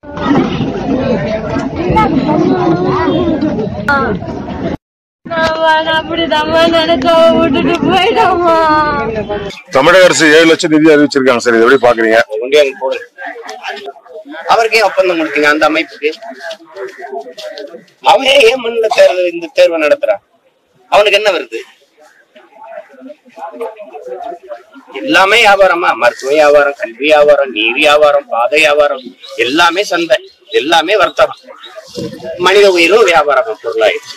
அப்படிதாம்மா நினைச்ச விட்டுட்டு போயிட்டோமா தமிழக அரசு ஏழு லட்சம் நிதி அறிவிச்சிருக்காங்க சார் இதை எப்படி பாக்குறீங்க ஒன்றியம் போடு அவருக்கு ஏன் ஒப்பந்தம் கொடுத்தீங்க அந்த அமைப்புக்கு அவனே ஏன் மண்ணில தேர்வு இந்த தேர்வை நடத்துறான் அவனுக்கு என்ன வருது எல்லாமே வியாபாரமா மருத்துவ வியாபாரம் கல்வி வியாபாரம் நீர் வியாபாரம் பாதை வியாபாரம் எல்லாமே சந்தை எல்லாமே வர்த்தகம் மனித உயிரும் வியாபாரம் பொருளாயிடுச்சு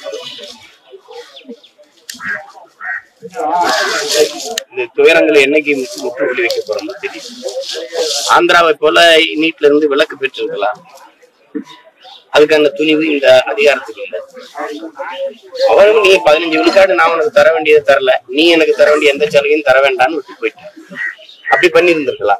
இந்த துயரங்களை என்னைக்கு முற்றுப்புள்ளி வைக்க போறோமோ தெரியும் ஆந்திராவை போல நீட்ல இருந்து விலக்கு பெற்றிருக்கலாம் அதுக்கான துணிவு இந்த அதிகாரத்துக்கு இல்லை அவரும் நீ பதினஞ்சு விழுக்காடு நான் உனக்கு தர வேண்டியதை தரல நீ எனக்கு தர வேண்டிய எந்த சலுகையும் தர வேண்டாம்னு விட்டு போயிட்ட அப்படி பண்ணி இருந்திருக்கலாம்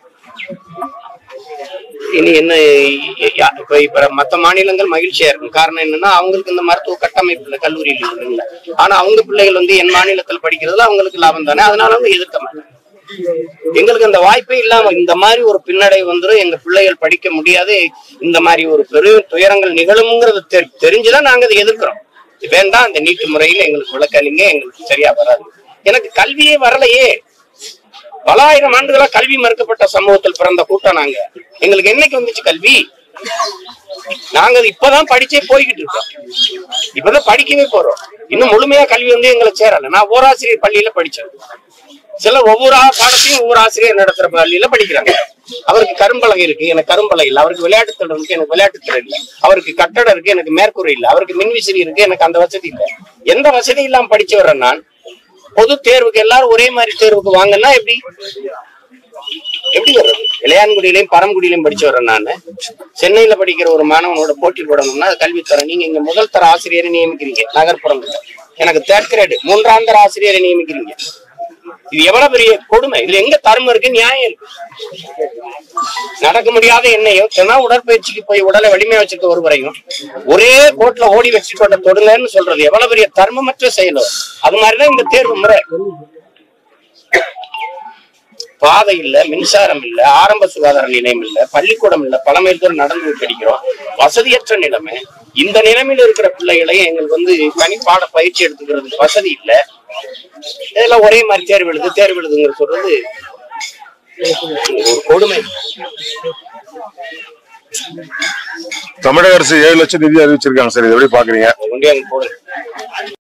இனி என்ன யா- இப்ப இப்ப மத்த மாநிலங்கள் மகிழ்ச்சியா இருக்கும் காரணம் என்னன்னா அவங்களுக்கு இந்த மருத்துவ கட்டமைப்பு இல்லை கல்லூரியில் இல்லை ஆனா அவங்க பிள்ளைகள் வந்து என் மாநிலத்துல படிக்கிறதுல அவங்களுக்கு லாபம் தானே அதனால அவங்க எதிர்க்க மாட்டாங்க எங்களுக்கு அந்த வாய்ப்பே இல்லாம இந்த மாதிரி ஒரு பின்னடைவு வந்துரும் எங்க பிள்ளைகள் படிக்க முடியாது இந்த மாதிரி ஒரு பெரும் துயரங்கள் நிகழும்ங்கிறது தெரி- தெரிஞ்சுதான் நாங்க அதை எதிர்க்கிறோம் இது வேண்டாம் இந்த நீட்டு முறையில எங்களுக்கு விளக்காதீங்க எங்களுக்கு சரியா வராது எனக்கு கல்வியே வரலையே பல ஆயிரம் ஆண்டுகளா கல்வி மறுக்கப்பட்ட சமூகத்தில் பிறந்த கூட்டம் நாங்க எங்களுக்கு என்னைக்கு வந்துச்சு கல்வி நாங்க அது இப்பதான் படிச்சே போய்கிட்டு இருக்கோம் இப்பதான் படிக்கவே போறோம் இன்னும் முழுமையா கல்வி வந்து எங்களை சேரல நான் ஓராசிரியர் பள்ளியில படிச்சேன் சிலர் ஒவ்வொரு ஆ- பாடத்தையும் ஒவ்வொரு ஆசிரியர் நடத்துற பள்ளியில படிக்கிறாங்க அவருக்கு கரும்பலகை இருக்கு எனக்கு கரும்பலகை இல்லை அவருக்கு விளையாட்டு திறன் இருக்கு எனக்கு விளையாட்டு திறன் இல்லை அவருக்கு கட்டடம் இருக்கு எனக்கு மேற்கூரை இல்லை அவருக்கு மின்விசிறி இருக்கு எனக்கு அந்த வசதி இல்லை எந்த வசதி இல்லாம படிச்சு வர்றேன் நான் பொது தேர்வுக்கு எல்லாரும் ஒரே மாதிரி தேர்வுக்கு வாங்கன்னா எப்படி எப்படி வர்றது இளையான்குடியிலையும் பரம்குடியிலையும் படிச்சு வரேன் நான் சென்னையில படிக்கிற ஒரு மாணவனோட போட்டி போடணும்னா அது கல்வித்தரம் நீங்க இங்க முதல் தர ஆசிரியரை நியமிக்கிறீங்க நகர்ப்புறம் எனக்கு தேர்ட் கிரேடு மூன்றாம் தர ஆசிரியரை நியமிக்கிறீங்க இது எவ்வளவு பெரிய கொடுமை இதுல எங்க தர்மம் இருக்கு நியாயம் இருக்கு நடக்க முடியாத என்னையும் தினா உடற்பயிற்சிக்கு போய் உடலை வலிமை வச்சிருக்க ஒருவரையும் ஒரே கோட்ல ஓடி வச்சு கொண்ட தொடுங்கன்னு சொல்றது எவ்வளவு பெரிய தர்மமற்ற செயலோ அது மாதிரிதான் இந்த தேர்வு முறை பாதை இல்ல மின்சாரம் இல்ல ஆரம்ப சுகாதார நிலையம் இல்ல பள்ளிக்கூடம் இல்ல பல மைல் தூரம் நடந்து போய் படிக்கிறோம் வசதியற்ற நிலைமை இந்த நிலைமையில இருக்கிற பிள்ளைகளை எங்களுக்கு வந்து தனிப்பாட பயிற்சி எடுத்துக்கிறதுக்கு வசதி இல்ல இதெல்லாம் ஒரே மாதிரி தேர்வு எழுது தேர்வு எழுதுங்கிற சொல்றது ஒரு கொடுமை தமிழக அரசு ஏழு லட்சம் நிதி அறிவிச்சிருக்காங்க சார் இதை எப்படி பாக்குறீங்க ஒன்றியம் போடு